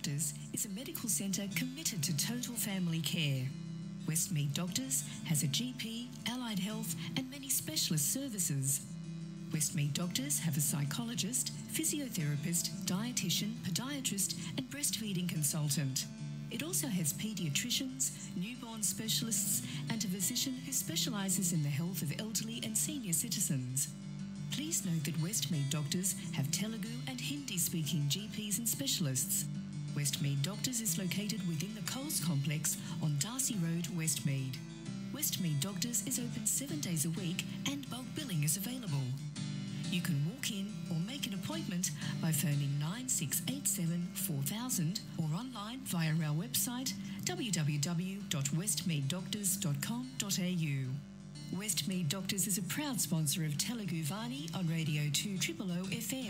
Doctors is a medical centre committed to total family care. Westmead Doctors has a GP, allied health, and many specialist services. Westmead Doctors have a psychologist, physiotherapist, dietitian, podiatrist, and breastfeeding consultant. It also has paediatricians, newborn specialists, and a physician who specialises in the health of elderly and senior citizens. Please note that Westmead Doctors have Telugu and Hindi speaking GPs and specialists. Westmead Doctors is located within the Coles complex on Darcy Road, Westmead. Westmead Doctors is open seven days a week and bulk billing is available. You can walk in or make an appointment by phoning 9687 4000 or online via our website www.westmeaddoctors.com.au. Westmead Doctors is a proud sponsor of Telugu Vani on Radio 2 Triple O FM.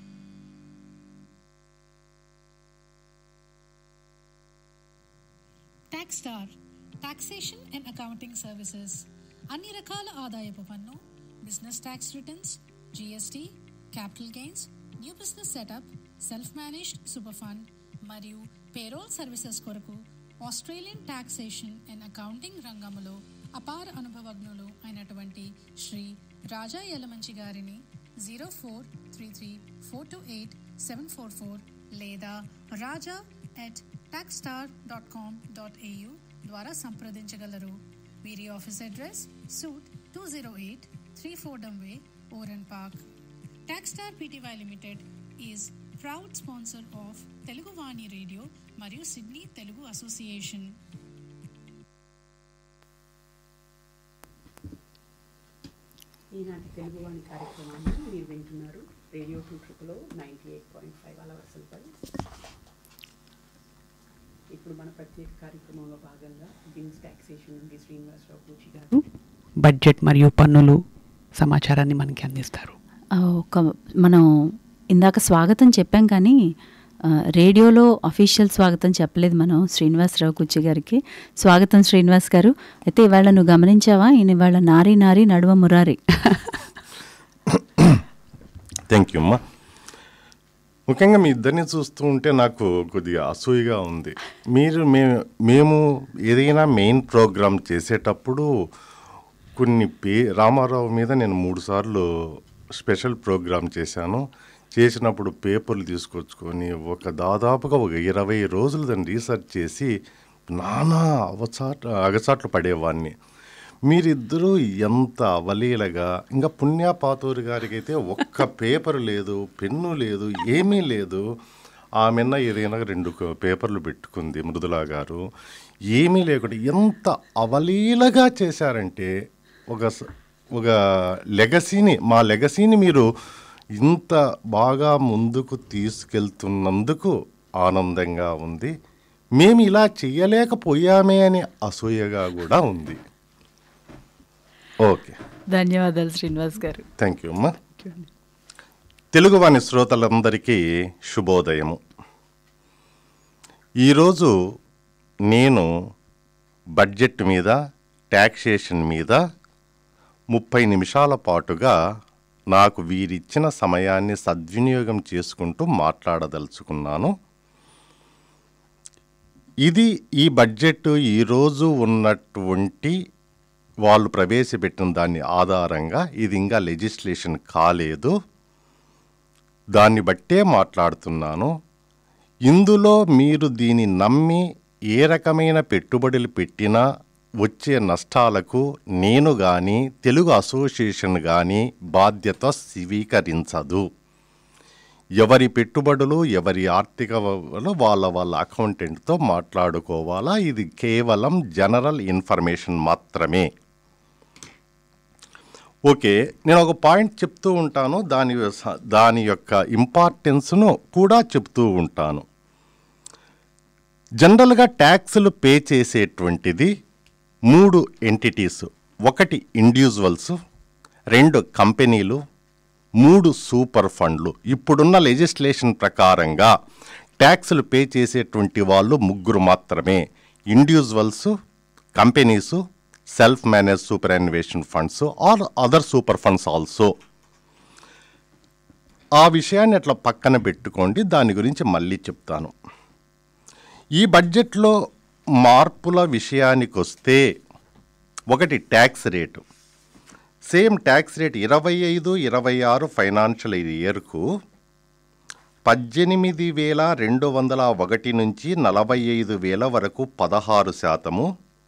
Tax star taxation and accounting services అన్ని రకాల ఆదాయపు పన్ను business tax returns GST capital gains new business setup self managed super fund మరియు payroll services కొరకు Australian taxation and accounting రంగంలో అపార అనుభవజ్ఞులు అయినటువంటి శ్రీ రాజా యలమంచి గారిని zero four three three four two eight seven four four లేదా Raja at taxstar dot com dot AU ద్వారా సంప్రదించగలరు వీరి office address suite two zero eight three four way Oran park taxstar PTY limited is proud sponsor of Telugu Vani radio మరియు Sydney Telugu association ఈనాటి తెలుగువాణి కార్యక్రమాన్ని మీరు వింటున్నారు radio two triple ninety eight point five అలవర్సలపై ఇప్పుడు మన ప్రత్యేక కార్యక్రమంలో భాగంగా బిన్స్ టాక్సేషన్ నుండి శ్రీనివాసరావు పూచి గారు బడ్జెట్ మరియు పన్నులు సమాచారాన్ని మనకి అందిస్తారు ఆ, ఒక మనం ఇందాక స్వాగతం చెప్పాం కానీ ఆ, రేడియోలో అఫీషియల్ స్వాగతం చెప్పలేదు మనం శ్రీనివాసరావు కుచ్చి గారికి స్వాగతం శ్రీనివాస్ గారు అయితే ఇవాళ నువ్వు గమనించావా ఈయన ఇవాళ నారీ నారీ నడువ మురారి థ్యాంక్ యూ అమ్మా ముఖ్యంగా మీ ఇద్దరిని చూస్తూ ఉంటే నాకు కొద్దిగా అసూయగా ఉంది మీరు మే మేము ఏదైనా మెయిన్ ప్రోగ్రామ్ చేసేటప్పుడు కొన్ని పే రామారావు మీద నేను మూడు సార్లు స్పెషల్ ప్రోగ్రామ్ చేశాను చేసినప్పుడు పేపర్లు తీసుకొచ్చుకొని ఒక దాదాపుగా ఒక ఇరవై రోజులు దాన్ని రీసెర్చ్ చేసి నానా అవచాట్ అగచాట్లు పడేవాడిని మీరిద్దరూ ఎంత అవలీలగా ఇంకా పుణ్యపాతూరి గారికి అయితే ఒక్క పేపర్ లేదు పెన్ను లేదు ఏమీ లేదు ఆమెన్న ఏదైనా రెండు క- పేపర్లు పెట్టుకుంది మృదులా గారు ఏమీ లేకుండా ఎంత అవలీలగా చేశారంటే ఒక స- ఒక లెగసీని మా లెగసీని మీరు ఇంత బాగా ముందుకు తీసుకెళ్తున్నందుకు ఆనందంగా ఉంది మేము ఇలా చేయలేకపోయామే అని అసూయగా కూడా ఉంది ఓకే ధన్యవాదాలు శ్రీనివాస్ గారు థ్యాంక్ యూ అమ్మా తెలుగువాణి శ్రోతలందరికీ శుభోదయము ఈరోజు నేను బడ్జెట్ మీద ట్యాక్సేషన్ మీద ముప్పై నిమిషాల పాటుగా నాకు వీరిచ్చిన సమయాన్ని సద్వినియోగం చేసుకుంటూ మాట్లాడదలుచుకున్నాను ఇది ఈ బడ్జెట్ ఈరోజు ఉన్నటువంటి వాళ్ళు ప్రవేశపెట్టిన దాని ఆధారంగా ఇది ఇంకా లెజిస్లేషన్ కాలేదు దాన్ని బట్టే మాట్లాడుతున్నాను ఇందులో మీరు దీన్ని నమ్మి ఏ రకమైన పెట్టుబడులు పెట్టినా వచ్చే నష్టాలకు నేను కానీ తెలుగు అసోసియేషన్ కానీ బాధ్యత స్వీకరించదు ఎవరి పెట్టుబడులు ఎవరి ఆర్థిక వ- వాళ్ళ వాళ్ళ అకౌంటెంట్తో మాట్లాడుకోవాలా ఇది కేవలం జనరల్ ఇన్ఫర్మేషన్ మాత్రమే ఓకే నేను ఒక పాయింట్ చెప్తూ ఉంటాను దాని స- దాని యొక్క ఇంపార్టెన్స్ను కూడా చెప్తూ ఉంటాను జనరల్గా ట్యాక్సులు పే చేసేటువంటిది మూడు ఎంటిటీస్ ఒకటి ఇండివిజువల్స్ రెండు కంపెనీలు మూడు సూపర్ ఫండ్లు ఇప్పుడున్న లెజిస్లేషన్ ప్రకారంగా ట్యాక్సులు పే చేసేటువంటి వాళ్ళు ముగ్గురు మాత్రమే individuals companies self manage superannuation funds or other super funds also ఆ విషయాన్ని అట్లా పక్కన పెట్టుకోండి దాని గురించి మళ్ళీ చెప్తాను ఈ బడ్జెట్లో మార్పుల విషయానికి వస్తే ఒకటి tax rate same tax rate ఇరవై ఐదు ఇరవై ఆరు ఫైనాన్షియల్ ఇయర్కు పద్దెనిమిది వేల రెండు వందల ఒకటి నుంచి నలభై ఐదు వేల వరకు పదహారు శాతము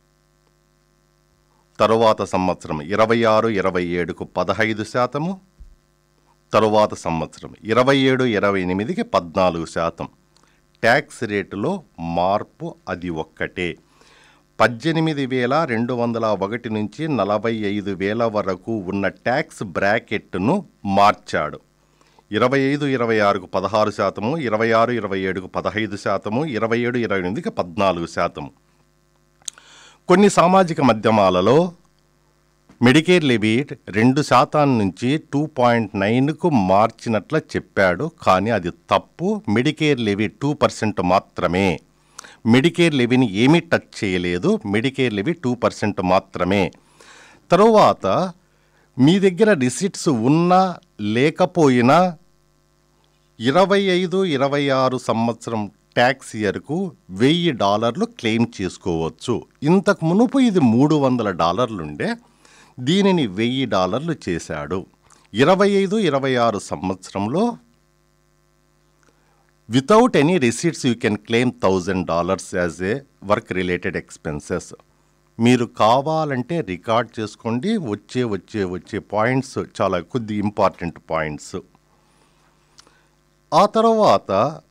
తరువాత సంవత్సరం ఇరవై ఆరు ఇరవై ఏడుకు పదహైదు శాతము తరువాత సంవత్సరం ఇరవై ఏడు ఇరవై ఎనిమిదికి పద్నాలుగు శాతం ట్యాక్స్ రేటులో మార్పు అది ఒక్కటే పద్దెనిమిది వేల రెండు వందల ఒకటి నుంచి నలభై ఐదు వేల వరకు ఉన్న ట్యాక్స్ బ్రాకెట్ను మార్చాడు ఇరవై ఐదు ఇరవై ఆరుకు పదహారు శాతము ఇరవై ఆరు ఇరవై ఏడుకు పదహైదు శాతము ఇరవై ఏడు ఇరవై ఎనిమిదికి పద్నాలుగు శాతము కొన్ని సామాజిక మాధ్యమాలలో మెడికేర్ లిమిట్ రెండు శాతం నుంచి టూ పాయింట్ నైన్కు మార్చినట్ల చెప్పాడు కానీ అది తప్పు మెడికేర్ లెవీ టూ పర్సెంట్ మాత్రమే మెడికేర్ లెవీని ఏమీ టచ్ చేయలేదు మెడికేర్ లెవీ టూ పర్సెంట్ మాత్రమే తరువాత మీ దగ్గర రిసిట్స్ ఉన్నా లేకపోయినా ఇరవై ఐదు ఇరవై ఆరు సంవత్సరం ట్యాక్స్ ఇయర్కు వెయ్యి డాలర్లు క్లెయిమ్ చేసుకోవచ్చు ఇంతకు మునుపు ఇది మూడు వందల డాలర్లుండే దీనిని వెయ్యి డాలర్లు చేశాడు ఇరవై ఐదు ఇరవై ఆరు సంవత్సరంలో without any receipts you can claim thousand dollars as a work related expenses మీరు కావాలంటే రికార్డ్ చేసుకోండి వచ్చే వచ్చే వచ్చే పాయింట్స్ చాలా కొద్ది ఇంపార్టెంట్ పాయింట్స్ ఆ తర్వాత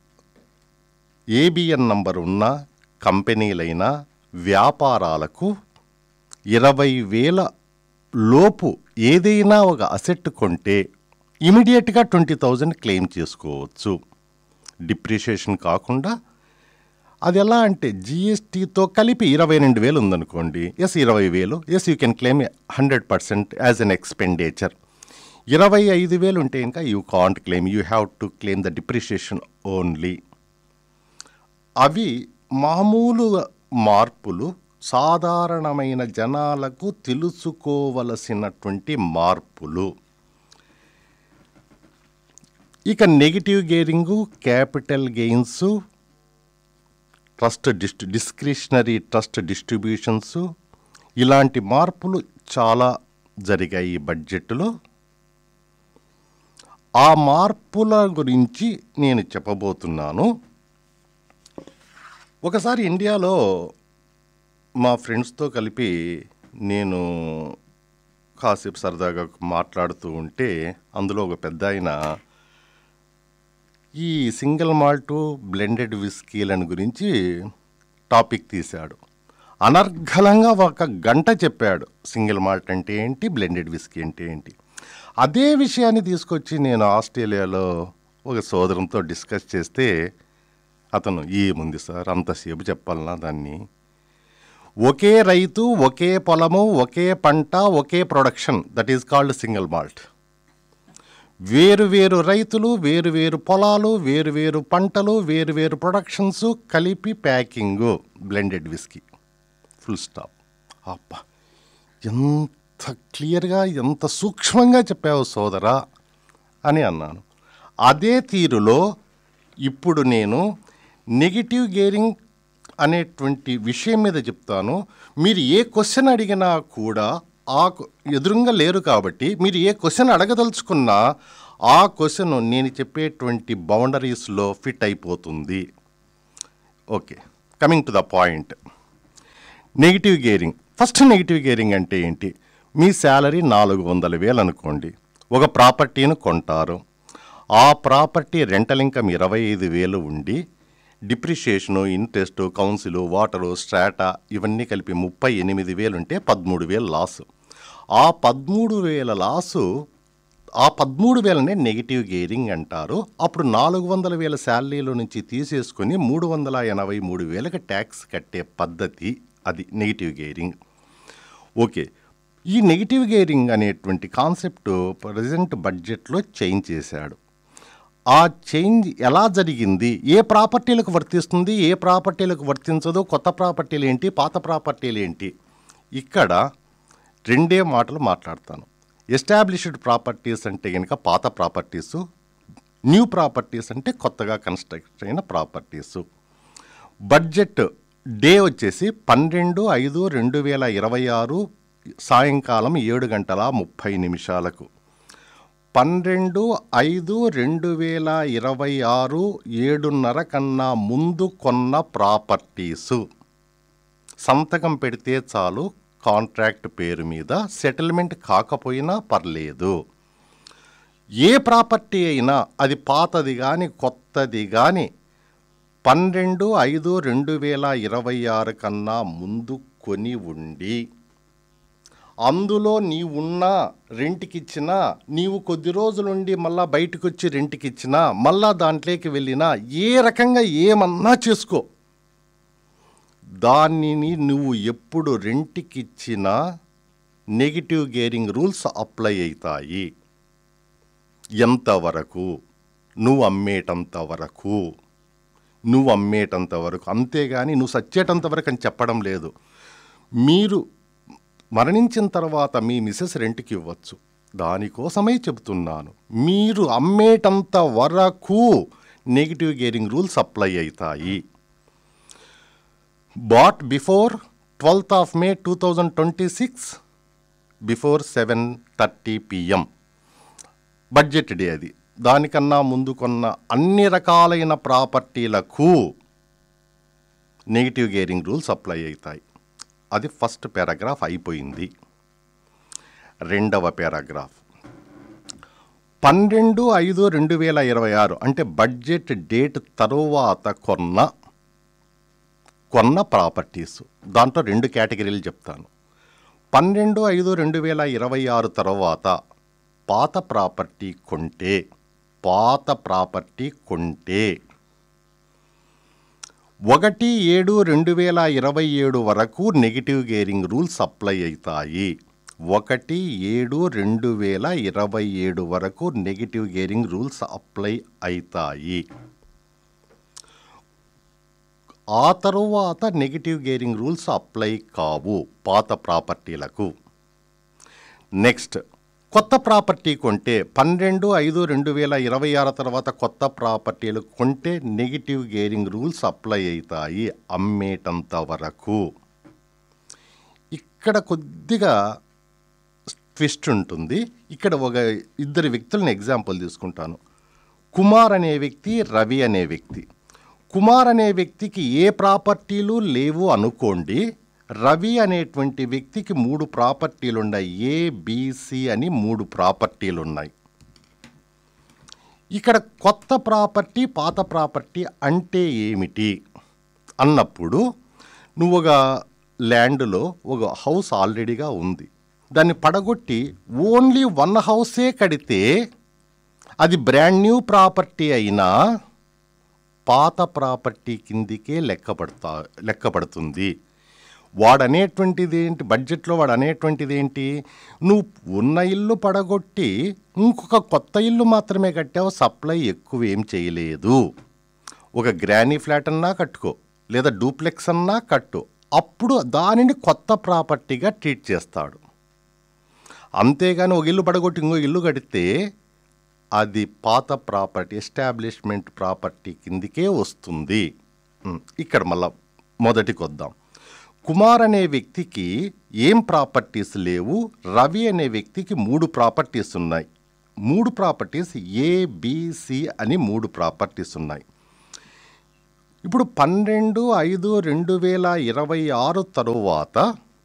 ఏబిఎన్ నంబర్ ఉన్న కంపెనీలైన వ్యాపారాలకు ఇరవై వేల లోపు ఏదైనా ఒక అసెట్ కొంటే ఇమీడియట్గా ట్వంటీ థౌజండ్ క్లెయిమ్ చేసుకోవచ్చు డిప్రిషియేషన్ కాకుండా అది ఎలా అంటే జిఎస్టీతో కలిపి ఇరవై రెండు వేలు ఉందనుకోండి ఎస్ ఇరవై వేలు yes you can claim hundred percent as an expenditure ఇరవై ఐదు వేలు ఉంటే ఇంకా you can't claim you have to claim the depreciation only అవి మామూలు మార్పులు సాధారణమైన జనాలకు తెలుసుకోవలసినటువంటి మార్పులు ఇక negative gearing capital gains trust డిస్ట్రి డిస్క్రిషనరీ ట్రస్ట్ డిస్ట్రిబ్యూషన్స్ ఇలాంటి మార్పులు చాలా జరిగాయి ఈ బడ్జెట్లో ఆ మార్పుల గురించి నేను చెప్పబోతున్నాను ఒకసారి ఇండియాలో మా ఫ్రెండ్స్తో కలిపి నేను కాసేపు సరదాగా మాట్లాడుతూ ఉంటే అందులో ఒక పెద్ద ఆయన ఈ సింగిల్ మాల్ట్ బ్లెండెడ్ విస్కీలను గురించి టాపిక్ తీశాడు అనర్ఘలంగా ఒక గంట చెప్పాడు సింగిల్ మాల్ట్ అంటే ఏంటి బ్లెండెడ్ విస్కీ అంటే ఏంటి అదే విషయాన్ని తీసుకొచ్చి నేను ఆస్ట్రేలియాలో ఒక సోదరంతో డిస్కస్ చేస్తే అతను ఏముంది సార్ అంతసేపు చెప్పాలన్నా దాన్ని ఒకే రైతు ఒకే పొలము ఒకే పంట ఒకే production that is called single malt వేరు వేరు రైతులు వేరు వేరు పొలాలు వేరు వేరు పంటలు వేరు వేరు ప్రొడక్షన్స్ కలిపి packing blended whisky full stop అబ్బా ఎంత క్లియర్గా ఎంత సూక్ష్మంగా చెప్పావు సోదరా అని అన్నాను అదే తీరులో ఇప్పుడు నేను నెగిటివ్ గేరింగ్ అనేటువంటి విషయం మీద చెప్తాను మీరు ఏ క్వశ్చన్ అడిగినా కూడా ఆ కు- ఎదురుగా లేరు కాబట్టి మీరు ఏ క్వశ్చన్ అడగదలుచుకున్నా ఆ క్వశ్చన్ నేను చెప్పేటువంటి బౌండరీస్లో ఫిట్ అయిపోతుంది okay coming to the point negative gearing first negative gearing అంటే ఏంటి మీ శాలరీ నాలుగు వందల వేలు అనుకోండి ఒక ప్రాపర్టీని కొంటారు ఆ ప్రాపర్టీ రెంటల్ ఇన్కమ్ ఇరవై ఐదు వేలు ఉండి depreciation interest council water strata ఇవన్నీ కలిపి ముప్పై ఎనిమిది వేలు ఉంటే పదమూడు వేలు లాసు ఆ పదమూడు వేల లాసు ఆ పదమూడు వేలనే నెగిటివ్ గేరింగ్ అంటారు అప్పుడు నాలుగు వందల వేల శాలరీలో నుంచి తీసేసుకొని మూడు వందల ఎనభై మూడు వేలకు ట్యాక్స్ కట్టే పద్ధతి అది నెగిటివ్ గేరింగ్ ఓకే ఈ నెగిటివ్ గేరింగ్ అనేటువంటి కాన్సెప్ట్ ప్రజెంట్ బడ్జెట్లో చేంజ్ చేశాడు ఆ చేంజ్ ఎలా జరిగింది ఏ ప్రాపర్టీలకు వర్తిస్తుంది ఏ ప్రాపర్టీలకు వర్తించదు కొత్త ప్రాపర్టీలు ఏంటి పాత ప్రాపర్టీలు ఏంటి ఇక్కడ రెండే మాటలు మాట్లాడతాను ఎస్టాబ్లిష్డ్ ప్రాపర్టీస్ అంటే కనుక పాత ప్రాపర్టీసు న్యూ ప్రాపర్టీస్ అంటే కొత్తగా కన్స్ట్రక్ట్ అయిన ప్రాపర్టీసు బడ్జెట్ డే వచ్చేసి పన్నెండు ఐదు రెండు వేల ఇరవై ఆరు సాయంకాలం ఏడు గంటల ముప్పై నిమిషాలకు పన్నెండు ఐదు రెండు వేల ఇరవై ఆరు ఏడున్నర కన్నా ముందు కొన్న ప్రాపర్టీసు సంతకం పెడితే చాలు కాంట్రాక్ట్ పేరు మీద సెటిల్మెంట్ కాకపోయినా పర్లేదు ఏ ప్రాపర్టీ అయినా అది పాతది కానీ కొత్తది కానీ పన్నెండు ఐదు రెండు వేల ఇరవై ఆరు కన్నా ముందు కొని ఉండి అందులో నీవున్నా రెంట్కి ఇచ్చినా నీవు కొద్ది రోజులుండి మళ్ళా బయటకు వచ్చి రెంట్కి ఇచ్చినా మళ్ళా దాంట్లోకి వెళ్ళినా ఏ రకంగా ఏమన్నా చేసుకో దానిని నువ్వు ఎప్పుడు రెంట్కి ఇచ్చినా నెగిటివ్ గేరింగ్ రూల్స్ అప్లై అవుతాయి ఎంతవరకు నువ్వు అమ్మేటంత వరకు నువ్వు అమ్మేటంత వరకు అంతేగాని నువ్వు సచ్చేటంత వరకు అని చెప్పడం లేదు మీరు మరణించిన తర్వాత మీ మిసెస్ రెంట్కి ఇవ్వచ్చు దానికోసమే చెబుతున్నాను మీరు అమ్మేటంత వరకు నెగిటివ్ గేరింగ్ రూల్స్ అప్లై అవుతాయి bought before twelfth of May two thousand twenty six before seven thirty PM budget day అది దానికన్నా ముందు కొన్న అన్ని రకాలైన ప్రాపర్టీలకు నెగిటివ్ గేరింగ్ రూల్స్ అప్లై అవుతాయి అది ఫస్ట్ పారాగ్రాఫ్ అయిపోయింది రెండవ పారాగ్రాఫ్ పన్నెండు ఐదు రెండు వేల ఇరవై ఆరు అంటే బడ్జెట్ డేట్ తరువాత కొన్న కొన్న ప్రాపర్టీస్ దాంట్లో రెండు కేటగిరీలు చెప్తాను పన్నెండు ఐదు రెండు వేల ఇరవై ఆరు తర్వాత పాత ప్రాపర్టీ కొంటే పాత ప్రాపర్టీ కొంటే ఒకటి ఏడు రెండు వేల ఇరవై ఏడు వరకు నెగిటివ్ గేరింగ్ రూల్స్ అప్లై అవుతాయి ఒకటి ఏడు రెండు వేల ఇరవై ఏడు వరకు నెగిటివ్ గేరింగ్ రూల్స్ అప్లై అవుతాయి ఆ తరువాత నెగిటివ్ గేరింగ్ రూల్స్ అప్లై కావు పాత ప్రాపర్టీలకు నెక్స్ట్ కొత్త ప్రాపర్టీ కొంటే పన్నెండు ఐదు రెండు వేల ఇరవై ఆరు తర్వాత కొత్త ప్రాపర్టీలు కొంటే నెగిటివ్ గేరింగ్ రూల్స్ అప్లై అవుతాయి అమ్మేటంత వరకు ఇక్కడ కొద్దిగా ట్విస్ట్ ఉంటుంది ఇక్కడ ఒక ఇద్దరు వ్యక్తులను ఎగ్జాంపుల్ తీసుకుంటాను కుమార్ అనే వ్యక్తి రవి అనే వ్యక్తి కుమార్ అనే వ్యక్తికి ఏ ప్రాపర్టీలు లేవు అనుకోండి రవి అనేటువంటి వ్యక్తికి మూడు ప్రాపర్టీలు ఉన్నాయి ఏ బిసి అని మూడు ప్రాపర్టీలు ఉన్నాయి ఇక్కడ కొత్త ప్రాపర్టీ పాత ప్రాపర్టీ అంటే ఏమిటి అన్నప్పుడు నువ్వు ఒక ల్యాండ్లో ఒక హౌస్ ఆల్రెడీగా ఉంది దాన్ని పడగొట్టి ఓన్లీ వన్ హౌసే కడితే అది బ్రాండ్ న్యూ ప్రాపర్టీ అయినా పాత ప్రాపర్టీ కిందికే లెక్కపడతా లెక్కపడుతుంది వాడనేటువంటిది ఏంటి బడ్జెట్లో వాడు అనేటువంటిది ఏంటి నువ్వు ఉన్న ఇల్లు పడగొట్టి ఇంకొక కొత్త ఇల్లు మాత్రమే కట్టావు సప్లై ఎక్కువ ఏం చేయలేదు ఒక గ్రానీ ఫ్లాట్ అన్నా కట్టుకో లేదా డూప్లెక్స్ అన్నా కట్టు అప్పుడు దానిని కొత్త ప్రాపర్టీగా ట్రీట్ చేస్తాడు అంతేగాని ఒక ఇల్లు పడగొట్టి ఇంకో ఇల్లు కడితే అది పాత ప్రాపర్టీ ఎస్టాబ్లిష్మెంట్ ప్రాపర్టీ కిందికే వస్తుంది ఉమ్, ఇక్కడ మళ్ళా మొదటికి వద్దాం కుమార్ అనే వ్యక్తికి ఏం ప్రాపర్టీస్ లేవు రవి అనే వ్యక్తికి మూడు ప్రాపర్టీస్ ఉన్నాయి మూడు ప్రాపర్టీస్ ఏబిసి అని మూడు ప్రాపర్టీస్ ఉన్నాయి ఇప్పుడు పన్నెండు ఐదు రెండు వేల ఇరవై ఆరు తరువాత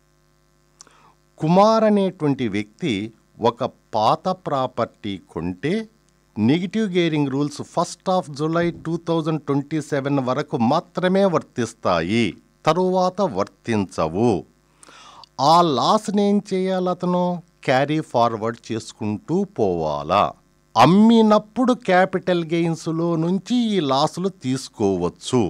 కుమార్ అనేటువంటి వ్యక్తి ఒక పాత ప్రాపర్టీ కొంటే negative gearing rules first of July two thousand twenty seven వరకు మాత్రమే వర్తిస్తాయి తరువాత వర్తించవు ఆ లాస్ని ఏం చేయాలి అతను క్యారీ ఫార్వర్డ్ చేసుకుంటూ పోవాలా అమ్మినప్పుడు క్యాపిటల్ గెయిన్స్లో నుంచి ఈ లాసులు తీసుకోవచ్చు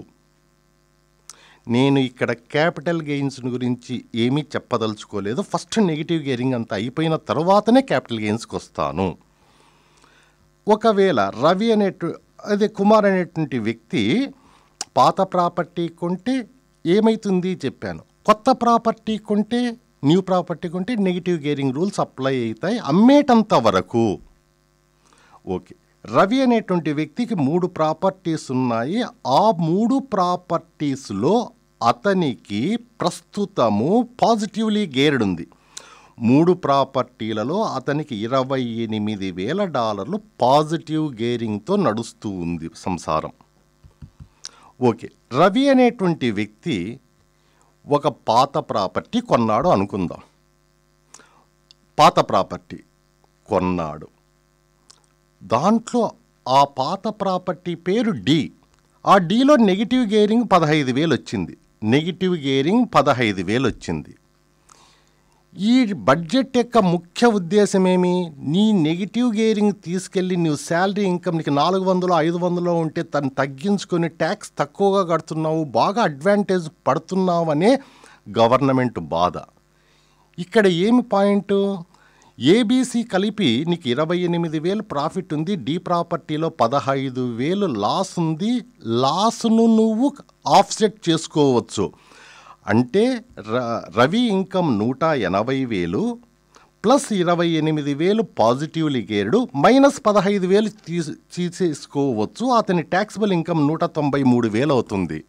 నేను ఇక్కడ క్యాపిటల్ గెయిన్స్ గురించి ఏమీ చెప్పదలుచుకోలేదు ఫస్ట్ నెగిటివ్ గేరింగ్ అంతా అయిపోయిన తర్వాతనే క్యాపిటల్ గెయిన్స్కి వస్తాను ఒకవేళ రవి అనేటు అదే కుమార్ అనేటువంటి వ్యక్తి పాత ప్రాపర్టీ కొంటే ఏమైతుంది చెప్పాను కొత్త ప్రాపర్టీ కొంటే న్యూ ప్రాపర్టీ కొంటే నెగిటివ్ గేరింగ్ రూల్స్ అప్లై అవుతాయి అమ్మేటంత వరకు ఓకే రవి అనేటువంటి వ్యక్తికి మూడు ప్రాపర్టీస్ ఉన్నాయి ఆ మూడు ప్రాపర్టీస్లో అతనికి ప్రస్తుతము పాజిటివ్లీ గేర్డ్ ఉంది మూడు ప్రాపర్టీలలో అతనికి ఇరవై ఎనిమిది వేల డాలర్లు పాజిటివ్ గేరింగ్తో నడుస్తూ ఉంది సంసారం ఓకే రవి అనేటువంటి వ్యక్తి ఒక పాత ప్రాపర్టీ కొన్నాడు అనుకుందాం పాత ప్రాపర్టీ కొన్నాడు దాంట్లో ఆ పాత ప్రాపర్టీ పేరు డి ఆ డీలో నెగిటివ్ గేరింగ్ పదహైదు వేలు వచ్చింది నెగిటివ్ గేరింగ్ పదహైదు వేలు వచ్చింది ఈ బడ్జెట్ యొక్క ముఖ్య ఉద్దేశం ఏమి నీ నెగిటివ్ గేరింగ్ తీసుకెళ్ళి నువ్వు శాలరీ ఇన్కమ్ నీకు నాలుగు వందలు ఐదు వందలు ఉంటే తను తగ్గించుకొని ట్యాక్స్ తక్కువగా కడుతున్నావు బాగా అడ్వాంటేజ్ పడుతున్నావు అనే గవర్నమెంట్ బాధ ఇక్కడ ఏమి పాయింట్ ఏబీసీ కలిపి నీకు ఇరవై ఎనిమిది వేలు ప్రాఫిట్ ఉంది డి ప్రాపర్టీలో పదహైదు వేలు లాస్ ఉంది లాస్ను నువ్వు ఆఫ్సెట్ చేసుకోవచ్చు అంటే ర రవి ఇన్కమ్ నూట ఎనభై వేలు ప్లస్ ఇరవై ఎనిమిది వేలు పాజిటివ్లీ గేరుడు మైనస్ పదహైదు వేలు తీసు తీసేసుకోవచ్చు అతని ట్యాక్సిబుల్ ఇన్కమ్ నూట తొంభై మూడు వేలు అవుతుంది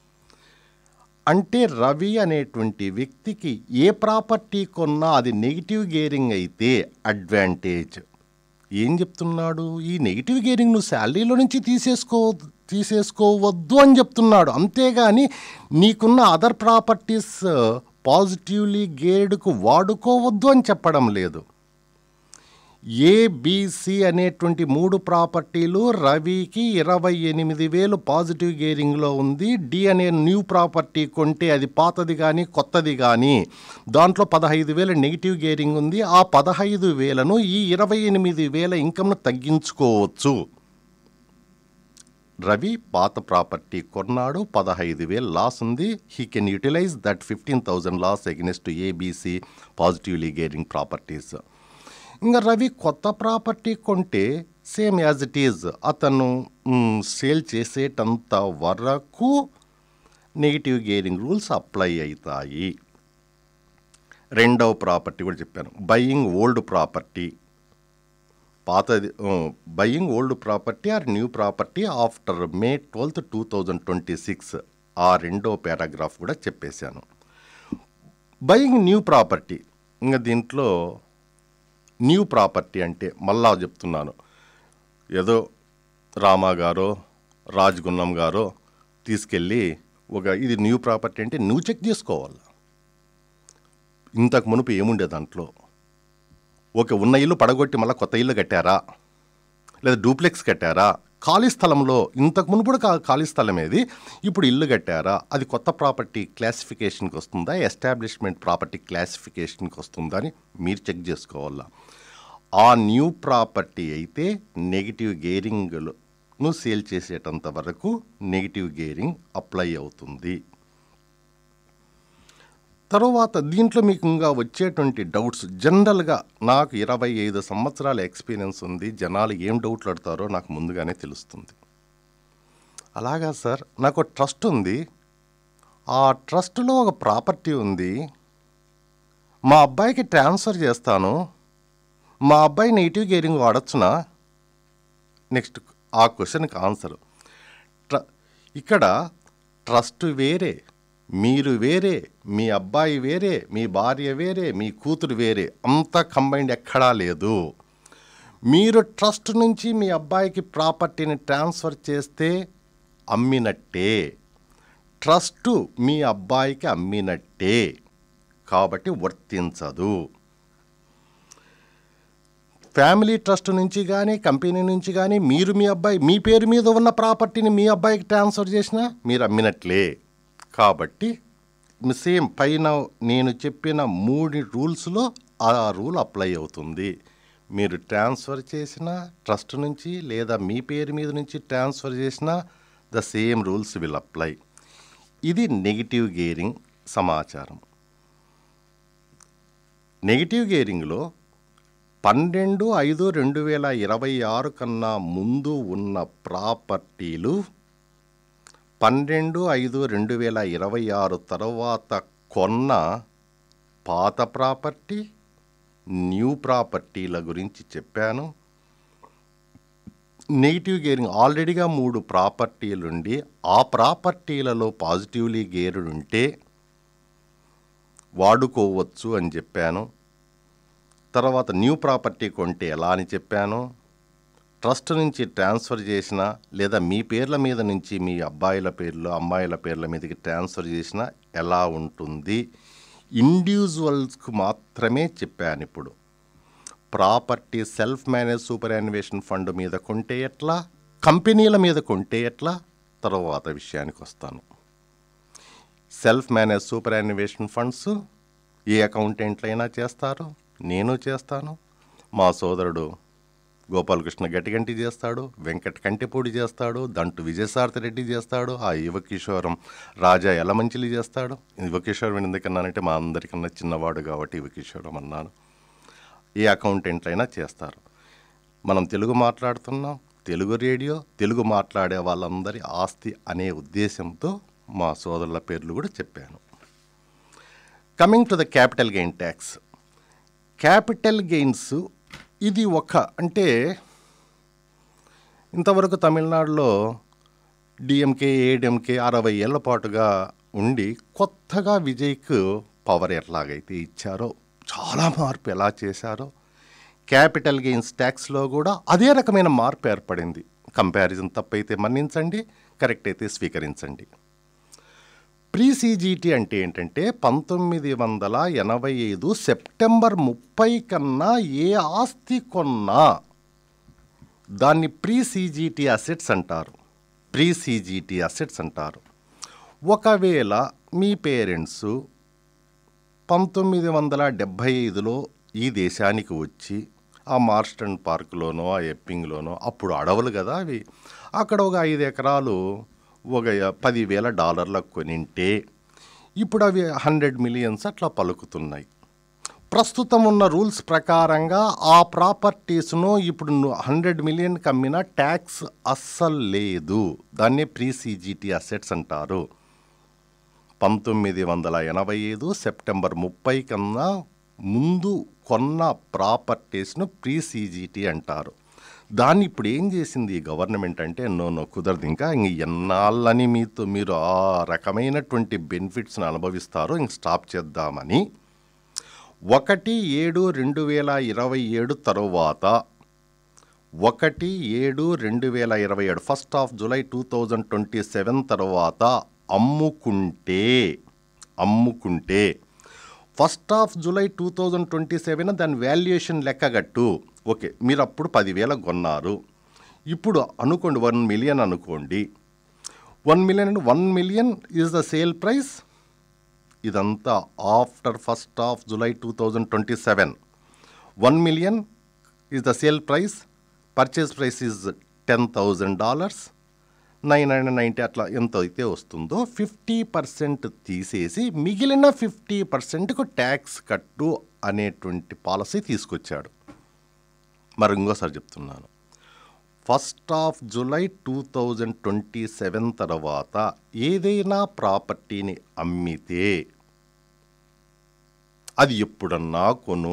అంటే రవి అనేటువంటి వ్యక్తికి ఏ ప్రాపర్టీ కొన్నా అది నెగిటివ్ గేరింగ్ అయితే అడ్వాంటేజ్ ఏం చెప్తున్నాడు ఈ నెగిటివ్ గేరింగ్ నువ్వు శాలరీలో నుంచి తీసేసుకో తీసేసుకోవద్దు అని చెప్తున్నాడు అంతేగాని నీకున్న అదర్ ప్రాపర్టీస్ పాజిటివ్లీ గేర్డ్కు వాడుకోవద్దు అని చెప్పడం లేదు ఏబిసి అనేటువంటి మూడు ప్రాపర్టీలు రవికి ఇరవై ఎనిమిది వేలు పాజిటివ్ గేరింగ్లో ఉంది డి అనే న్యూ ప్రాపర్టీ కొంటే అది పాతది కానీ కొత్తది కానీ దాంట్లో పదహైదు వేల నెగిటివ్ గేరింగ్ ఉంది ఆ పదహైదు వేలను ఈ ఇరవై ఎనిమిది వేల ఇన్కమ్ను తగ్గించుకోవచ్చు రవి పాత ప్రాపర్టీ కొన్నాడు పదహైదు వేలు లాస్ ఉంది he can utilise that fifteen thousand loss against ABC positively gearing properties ఇంకా రవి కొత్త ప్రాపర్టీ కొంటే సేమ్ యాజ్ ఇట్ ఈజ్ అతను సేల్ చేసేటంత వరకు నెగిటివ్ గేరింగ్ రూల్స్ అప్లై అవుతాయి రెండవ ప్రాపర్టీ కూడా చెప్పాను బయింగ్ ఓల్డ్ ప్రాపర్టీ పాతది buying old property or new property after May twelfth two thousand twenty six ఆ రెండో పారాగ్రాఫ్ కూడా చెప్పేశాను బయింగ్ న్యూ ప్రాపర్టీ ఇంకా దీంట్లో న్యూ ప్రాపర్టీ అంటే మళ్ళా చెప్తున్నాను ఏదో రామా గారో రాజ్గున్నం గారో తీసుకెళ్ళి ఒక ఇది న్యూ ప్రాపర్టీ అంటే నువ్వు చెక్ చేసుకోవాలి ఇంతకు మునుపు ఏముండే దాంట్లో ఒక ఉన్న ఇల్లు పడగొట్టి మళ్ళీ కొత్త ఇల్లు కట్టారా లేదా డూప్లెక్స్ కట్టారా ఖాళీ స్థలంలో ఇంతకు మునుపు కూడా కా- ఖాళీ స్థలం ఏది ఇప్పుడు ఇల్లు కట్టారా అది కొత్త ప్రాపర్టీ క్లాసిఫికేషన్కి వస్తుందా ఎస్టాబ్లిష్మెంట్ ప్రాపర్టీ క్లాసిఫికేషన్కి వస్తుందా అని మీరు చెక్ చేసుకోవాలా ఆ న్యూ ప్రాపర్టీ అయితే నెగిటివ్ గేరింగ్ను సేల్ చేసేటంత వరకు నెగిటివ్ గేరింగ్ అప్లై అవుతుంది తరువాత దీంట్లో మీకు ఇంకా వచ్చేటువంటి డౌట్స్ జనరల్గా నాకు ఇరవై ఐదు సంవత్సరాల ఎక్స్పీరియన్స్ ఉంది జనాలు ఏం డౌట్లు అడతారో నాకు ముందుగానే తెలుస్తుంది అలాగా సార్ నాకు ట్రస్ట్ ఉంది ఆ ట్రస్ట్లో ఒక ప్రాపర్టీ ఉంది మా అబ్బాయికి ట్రాన్స్ఫర్ చేస్తాను మా అబ్బాయి నెగిటివ్ గేరింగ్ వాడచ్చునా నెక్స్ట్ ఆ క్వశ్చన్కి ఆన్సర్ ట్ర ఇక్కడ ట్రస్ట్ వేరే మీరు వేరే మీ అబ్బాయి వేరే మీ భార్య వేరే మీ కూతురు వేరే అంత కంబైండ్ ఎక్కడా లేదు మీరు ట్రస్ట్ నుంచి మీ అబ్బాయికి ప్రాపర్టీని ట్రాన్స్ఫర్ చేస్తే అమ్మినట్టే ట్రస్టు మీ అబ్బాయికి అమ్మినట్టే కాబట్టి వర్తించదు ఫ్యామిలీ ట్రస్ట్ నుంచి కానీ కంపెనీ నుంచి కానీ మీరు మీ అబ్బాయి మీ పేరు మీద ఉన్న ప్రాపర్టీని మీ అబ్బాయికి ట్రాన్స్ఫర్ చేసినా మీరు అమ్మినట్లే కాబట్టి సేమ్ పైన నేను చెప్పిన మూడు రూల్స్లో ఆ రూల్ అప్లై అవుతుంది మీరు ట్రాన్స్ఫర్ చేసిన ట్రస్ట్ నుంచి లేదా మీ పేరు మీద నుంచి ట్రాన్స్ఫర్ చేసిన the same rules will apply ఇది నెగిటివ్ గేరింగ్ సమాచారం నెగిటివ్ గేరింగ్లో పన్నెండు ఐదు రెండు వేల ఇరవై ఆరు కన్నా ముందు ఉన్న ప్రాపర్టీలు పన్నెండు ఐదు రెండు వేల ఇరవై ఆరు తర్వాత కొన్న పాత ప్రాపర్టీ న్యూ ప్రాపర్టీల గురించి చెప్పాను నెగిటివ్ గేరింగ్ ఆల్రెడీగా మూడు ప్రాపర్టీలుండి ఆ ప్రాపర్టీలలో పాజిటివ్లీ గేరుడు ఉంటే వాడుకోవచ్చు అని చెప్పాను తర్వాత న్యూ ప్రాపర్టీ కొంటే ఎలా అని చెప్పాను ట్రస్ట్ నుంచి ట్రాన్స్ఫర్ చేసిన లేదా మీ పేర్ల మీద నుంచి మీ అబ్బాయిల పేర్లు అమ్మాయిల పేర్ల మీదకి ట్రాన్స్ఫర్ చేసిన ఎలా ఉంటుంది ఇండివిజువల్స్కు మాత్రమే చెప్పాను ఇప్పుడు property self manage superannuation fund మీద కొంటే ఎట్లా కంపెనీల మీద కొంటే ఎట్లా తర్వాత విషయానికి వస్తాను self manage superannuation funds ఏ అకౌంటెంట్లైనా చేస్తారు నేను చేస్తాను మా సోదరుడు గోపాలకృష్ణ గట్టిగంటి చేస్తాడు వెంకట్ కంటిపూడి చేస్తాడు దంటు విజయసారథి రెడ్డి చేస్తాడు ఆ యువకిషోరం రాజా ఎలమంచిలి చేస్తాడు యువకిషోరం ఎందుకన్నానంటే మా అందరికన్నా చిన్నవాడు కాబట్టి యువకిషోరం అన్నాను ఏ అకౌంటెంట్లైనా చేస్తారు మనం తెలుగు మాట్లాడుతున్నాం తెలుగు రేడియో తెలుగు మాట్లాడే వాళ్ళందరి ఆస్తి అనే ఉద్దేశంతో మా సోదరుల పేర్లు కూడా చెప్పాను coming to the capital gain tax capital gains ఇది ఒక అంటే ఇంతవరకు తమిళనాడులో డిఎంకే ఏడిఎంకే అరవై ఏళ్ల పాటుగా ఉండి కొత్తగా విజయ్కు పవర్ ఎట్లాగైతే ఇచ్చారో చాలా మార్పు ఎలా చేశారో క్యాపిటల్ గెయిన్స్ ట్యాక్స్లో కూడా అదే రకమైన మార్పు ఏర్పడింది కంపారిజన్ తప్పైతే మన్నించండి కరెక్ట్ అయితే స్వీకరించండి ప్రీ సీజీటీ అంటే ఏంటంటే పంతొమ్మిది వందల ఎనభై ఐదు సెప్టెంబర్ ముప్పై కన్నా ఏ ఆస్తి కొన్నా దాన్ని ప్రీ సీజీటీ అసెట్స్ అంటారు ప్రీ సీజీటీ అసెట్స్ అంటారు ఒకవేళ మీ పేరెంట్స్ పంతొమ్మిది వందల డెబ్భై ఐదులో ఈ దేశానికి వచ్చి ఆ మార్స్టన్ పార్క్లోనో ఆ ఎప్పింగ్లోనో అప్పుడు అడవులు కదా అవి అక్కడ ఒక ఐదు ఎకరాలు ఒక పదివేల డాలర్లకు కొనింటే ఇప్పుడు అవి హండ్రెడ్ మిలియన్స్ అట్లా పలుకుతున్నాయి ప్రస్తుతం ఉన్న రూల్స్ ప్రకారంగా ఆ ప్రాపర్టీస్ను ఇప్పుడు హండ్రెడ్ మిలియన్కి అమ్మిన ట్యాక్స్ అస్సలు లేదు దాన్నే ప్రీ సీజీటీ అసెట్స్ అంటారు పంతొమ్మిది వందల ఎనభై ఐదు సెప్టెంబర్ ముప్పై కన్నా ముందు కొన్న ప్రాపర్టీస్ను ప్రీ సీజీటీ అంటారు దాన్ని ఇప్పుడు ఏం చేసింది ఈ గవర్నమెంట్ అంటే నో నో కుదరదు ఇంకా ఇంక ఎన్నాళ్ళని మీతో మీరు ఆ రకమైనటువంటి బెనిఫిట్స్ని అనుభవిస్తారో ఇంక స్టాప్ చేద్దామని ఒకటి ఏడు రెండు వేల ఇరవై ఏడు తరువాత ఒకటి ఏడు రెండు వేల ఇరవై ఏడు first of July two thousand twenty seven తర్వాత అమ్ముకుంటే అమ్ముకుంటే first of July two thousand twenty seven దాని వాల్యుయేషన్ లెక్కగట్టు ఓకే మీరు అప్పుడు పదివేల కొన్నారు ఇప్పుడు అనుకోండి వన్ మిలియన్ అనుకోండి వన్ మిలియన్ అంటే one million is the sale price ఇదంతా after first of July two thousand twenty seven one million is the sale price purchase price is ten thousand dollars nine hundred ninety అట్లా ఎంత అయితే వస్తుందో fifty percent తీసేసి మిగిలిన fifty పర్సెంట్కు tax కట్టు అనేటువంటి policy తీసుకొచ్చాడు మరి ఇంకోసారి చెప్తున్నాను first of July two thousand twenty seven తర్వాత ఏదైనా ప్రాపర్టీని అమ్మితే అది ఎప్పుడన్నా కొను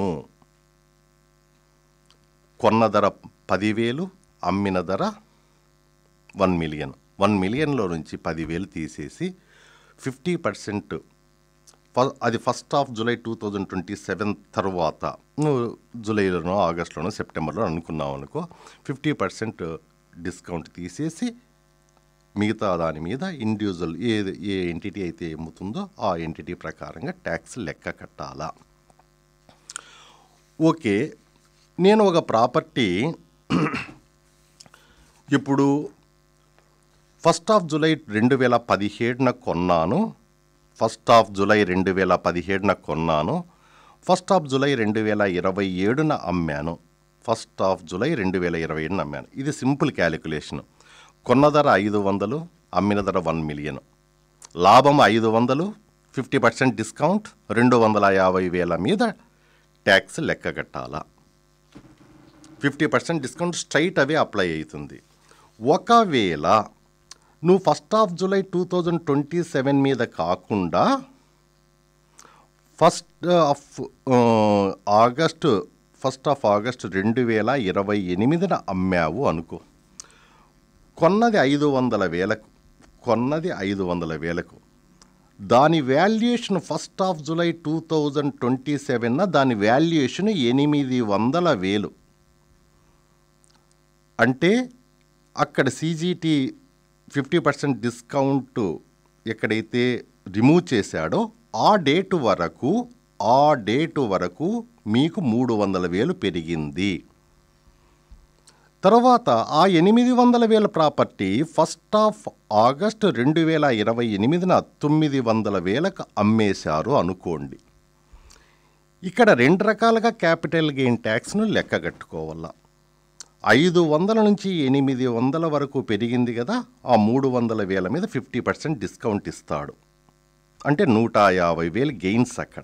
కొన్న ధర పదివేలు అమ్మిన ధర వన్ మిలియన్ వన్ మిలియన్లో నుంచి పదివేలు తీసేసి ఫిఫ్టీ పర్సెంట్ అది first of July two thousand twenty seven తర్వాత నువ్వు జూలైలోనో ఆగస్టులోనో సెప్టెంబర్లో అనుకున్నావు అనుకో ఫిఫ్టీ పర్సెంట్ డిస్కౌంట్ తీసేసి మిగతా దాని మీద ఇండివిజువల్ ఏ ఏ ఎంటిటీ అయితే అమ్ముతుందో ఆ ఎంటిటీ ప్రకారంగా ట్యాక్స్ లెక్క కట్టాలా ఓకే నేను ఒక ప్రాపర్టీ ఇప్పుడు ఫస్ట్ ఆఫ్ జూలై రెండు వేల పదిహేడున కొన్నాను ఫస్ట్ ఆఫ్ జూలై రెండు వేల పదిహేడున కొన్నాను ఫస్ట్ ఆఫ్ జూలై రెండు వేల ఇరవై ఏడున అమ్మాను ఫస్ట్ ఆఫ్ జూలై రెండు వేల ఇరవై ఏడున అమ్మాను ఇది సింపుల్ క్యాలిక్యులేషన్ కొన్న ధర ఐదు వందలు అమ్మిన ధర వన్ మిలియన్ లాభం ఐదు వందలు ఫిఫ్టీ పర్సెంట్ డిస్కౌంట్ రెండు వందల యాభై వేల మీద ట్యాక్స్ లెక్క కట్టాలా fifty percent discount straight away apply అవుతుంది ఒకవేళ నువ్వు first of July two thousand twenty seven మీద కాకుండా first of August first of August రెండు వేల ఇరవై ఎనిమిదిన అమ్మావు అనుకో కొన్నది ఐదు వందల వేలకు కొన్నది ఐదు వందల వేలకు దాని valuation first of July two thousand twenty సెవెన్న దాని వాల్యుయేషన్ ఎనిమిది వందల వేలు అంటే అక్కడ సీజీటీ ఫిఫ్టీ పర్సెంట్ డిస్కౌంట్ ఎక్కడైతే రిమూవ్ చేశాడో ఆ డేటు వరకు ఆ డేటు వరకు మీకు మూడు వందల వేలు పెరిగింది తర్వాత ఆ ఎనిమిది వందల వేల ప్రాపర్టీ ఫస్ట్ ఆఫ్ ఆగస్ట్ రెండు వేల ఇరవై ఎనిమిదిన తొమ్మిది వందల వేలకు అమ్మేశారు అనుకోండి ఇక్కడ రెండు రకాలుగా క్యాపిటల్ గెయిన్ ట్యాక్స్ను లెక్క కట్టుకోవాలా ఐదు వందల నుంచి ఎనిమిది వందల వరకు పెరిగింది కదా ఆ మూడు వందల వేల మీద ఫిఫ్టీ పర్సెంట్ డిస్కౌంట్ ఇస్తాడు అంటే నూట యాభై వేలు గెయిన్స్ అక్కడ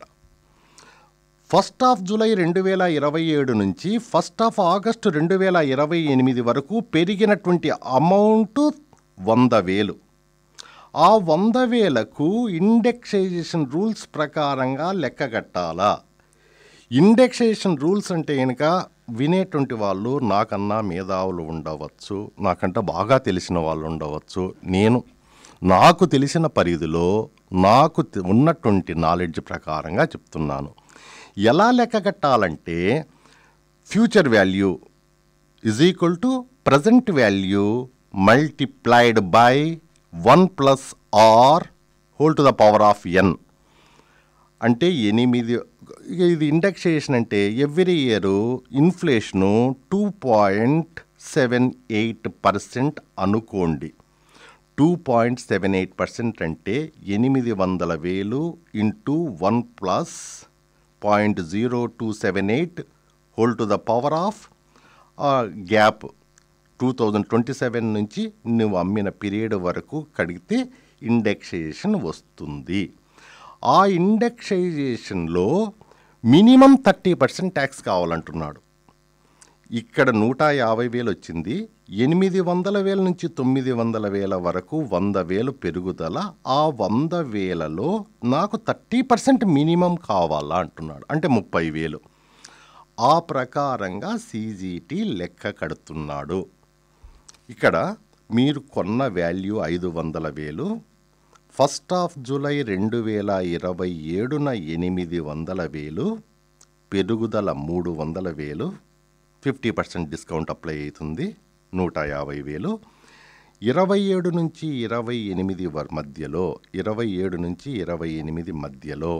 ఫస్ట్ ఆఫ్ జూలై రెండు వేల ఇరవై ఏడు నుంచి ఫస్ట్ ఆఫ్ ఆగస్టు రెండు వేల ఇరవై ఎనిమిది వరకు పెరిగినటువంటి అమౌంట్ వంద వేలు ఆ వంద వేలకు ఇండెక్సైజేషన్ రూల్స్ ప్రకారంగా లెక్క కట్టాలా ఇండెక్సేషన్ రూల్స్ అంటే కనుక వినేటువంటి వాళ్ళు నాకన్నా మేధావులు ఉండవచ్చు నాకంటే బాగా తెలిసిన వాళ్ళు ఉండవచ్చు నేను నాకు తెలిసిన పరిధిలో నాకు తె- ఉన్నటువంటి నాలెడ్జ్ ప్రకారంగా చెప్తున్నాను ఎలా లెక్క కట్టాలంటే future value is equal to present value multiplied by one plus R whole to the power of N అంటే ఎనిమిది ఇక ఇది ఇండెక్సేషన్ అంటే every year inflation two point seven eight percent అనుకోండి two point seven eight percent అంటే ఎనిమిది వందల వేలు into one plus point zero two seven eight whole to the power of gap two thousand twenty seven నుంచి నువ్వు అమ్మిన period వరకు కడిగితే ఇండెక్సేషన్ వస్తుంది ఆ ఇండెక్సైజేషన్లో మినిమం థర్టీ పర్సెంట్ ట్యాక్స్ కావాలంటున్నాడు ఇక్కడ నూట యాభై వేలు వచ్చింది ఎనిమిది వందల వేల నుంచి తొమ్మిది వందల వేల వరకు వంద వేలు పెరుగుదల ఆ వంద వేలలో నాకు థర్టీ పర్సెంట్ మినిమం కావాలా అంటున్నాడు అంటే ముప్పై వేలు ఆ ప్రకారంగా సీజీటీ లెక్క కడుతున్నాడు ఇక్కడ మీరు కొన్న వాల్యూ ఐదు వందల వేలు ఫస్ట్ ఆఫ్ జూలై రెండు వేల ఇరవై ఏడున ఎనిమిది వందల వేలు పెరుగుదల మూడు వందల వేలు ఫిఫ్టీ పర్సెంట్ డిస్కౌంట్ అప్లై అవుతుంది నూట యాభై వేలు ఇరవై ఏడు నుంచి ఇరవై ఎనిమిది వర్ మధ్యలో ఇరవై ఏడు నుంచి ఇరవై ఎనిమిది మధ్యలో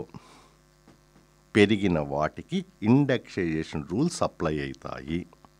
పెరిగిన వాటికి ఇండెక్సైజేషన్ రూల్స్ అప్లై అవుతాయి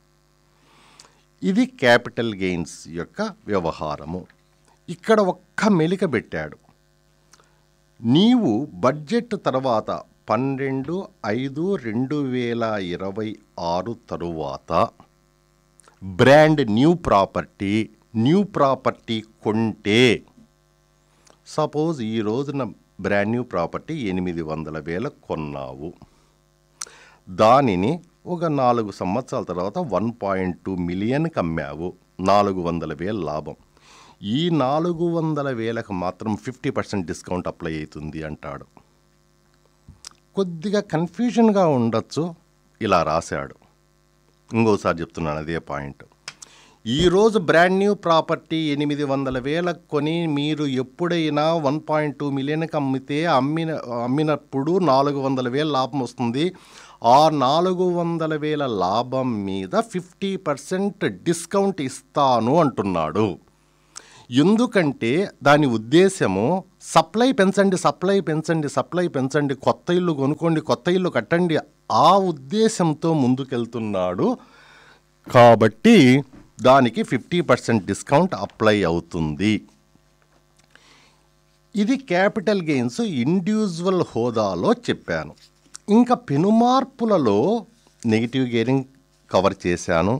ఇది క్యాపిటల్ గెయిన్స్ యొక్క వ్యవహారము ఇక్కడ ఒక్క మెలిక పెట్టాడు నీవు బడ్జెట్ తర్వాత పన్నెండు ఐదు రెండు వేల ఇరవై ఆరు తరువాత brand new property new property కొంటే సపోజ్ ఈ రోజున బ్రాండ్ న్యూ ప్రాపర్టీ ఎనిమిది వందల వేల కొన్నావు దానిని ఒక నాలుగు సంవత్సరాల తర్వాత వన్ పాయింట్ టూ మిలియన్కి అమ్మావు నాలుగు వందల వేల లాభం ఈ నాలుగు వందల వేలకు మాత్రం ఫిఫ్టీ పర్సెంట్ డిస్కౌంట్ అప్లై అవుతుంది అంటాడు కొద్దిగా కన్ఫ్యూజన్గా ఉండొచ్చు ఇలా రాశాడు ఇంకోసారి చెప్తున్నాను అదే పాయింట్ ఈరోజు బ్రాండ్ న్యూ ప్రాపర్టీ ఎనిమిది వందల వేలకు కొని మీరు ఎప్పుడైనా వన్ పాయింట్ టూ మిలియన్కి అమ్మితే అమ్మిన అమ్మినప్పుడు నాలుగు వందల వేల లాభం వస్తుంది ఆ నాలుగు వందల వేల లాభం మీద ఫిఫ్టీ పర్సెంట్ డిస్కౌంట్ ఇస్తాను అంటున్నాడు ఎందుకంటే దాని ఉద్దేశము సప్లై పెంచండి సప్లై పెంచండి సప్లై పెంచండి కొత్త ఇల్లు కొనుక్కోండి కొత్త ఇల్లు కట్టండి ఆ ఉద్దేశంతో ముందుకెళ్తున్నాడు కాబట్టి దానికి ఫిఫ్టీ పర్సెంట్ డిస్కౌంట్ అప్లై అవుతుంది ఇది క్యాపిటల్ గెయిన్స్ ఇండివిజువల్ హోదాలో చెప్పాను ఇంకా పెనుమార్పులలో నెగిటివ్ గేరింగ్ కవర్ చేశాను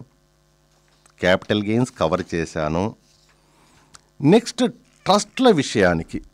క్యాపిటల్ గెయిన్స్ కవర్ చేశాను నెక్స్ట్ ట్రస్ట్ల విషయానికి